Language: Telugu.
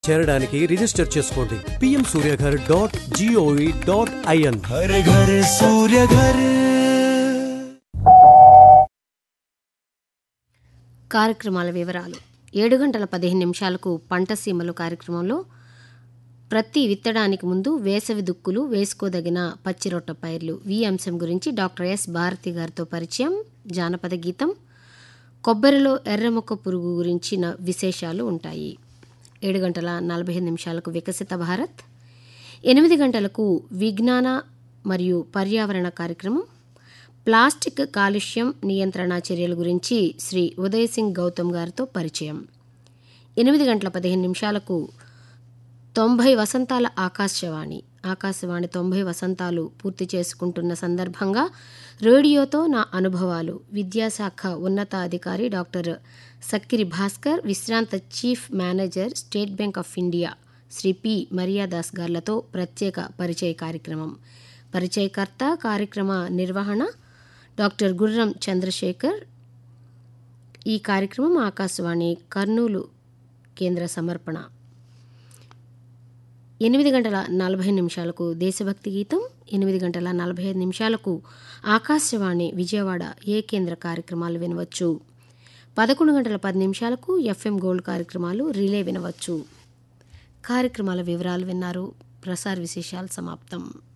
చేరడానికి రిజిస్టర్ చేసుకోండి PM Suryaghar dot GOV dot IN हर घर सूर्य घर కార్యక్రమాల వివరాలు ఏడు గంటల పదిహేను నిమిషాలకు పంట సీమలు కార్యక్రమంలో ప్రతి విత్తడానికి ముందు వేసవి దుక్కులు వేసుకోదగిన పచ్చిరొట్ట పైర్లు ఈ అంశం గురించి డాక్టర్ ఎస్ భారతి గారితో పరిచయం జానపద గీతం కొబ్బరిలో ఎర్రమొక్క పురుగు గురించిన విశేషాలు ఉంటాయి ఏడు గంటల నలభై ఐదు నిమిషాలకు వికసిత భారత్ ఎనిమిది గంటలకు విజ్ఞాన మరియు పర్యావరణ కార్యక్రమం ప్లాస్టిక్ కాలుష్యం నియంత్రణ చర్యల గురించి శ్రీ ఉదయ్ సింగ్ గౌతమ్ గారితో పరిచయం ఎనిమిది గంటల పదిహేను నిమిషాలకు తొంభై వసంతాల ఆకాశవాణి ఆకాశవాణి తొంభై వసంతాలు పూర్తి చేసుకుంటున్న సందర్భంగా రేడియోతో నా అనుభవాలు విద్యాశాఖ ఉన్నతాధికారి డాక్టర్ సక్కిరి భాస్కర్ విశ్రాంత chief manager State Bank of India Shri P Mariyadas గార్లతో ప్రత్యేక పరిచయ కార్యక్రమం పరిచయకర్త కార్యక్రమ నిర్వహణ డాక్టర్ గుర్రం చంద్రశేఖర్ ఈ కార్యక్రమం ఆకాశవాణి కర్నూలు కేంద్ర సమర్పణ ఎనిమిది గంటల నలభై నిమిషాలకు దేశభక్తి గీతం ఎనిమిది గంటల నలభై ఐదు నిమిషాలకు ఆకాశవాణి విజయవాడ ఏ కేంద్ర కార్యక్రమాలు వినవచ్చు పదకొండు గంటల పది నిమిషాలకు ఎఫ్ఎం గోల్డ్ కార్యక్రమాలు రిలే వినవచ్చు కార్యక్రమాల వివరాలు విన్నారు ప్రసార విశేషాలు సమాప్తం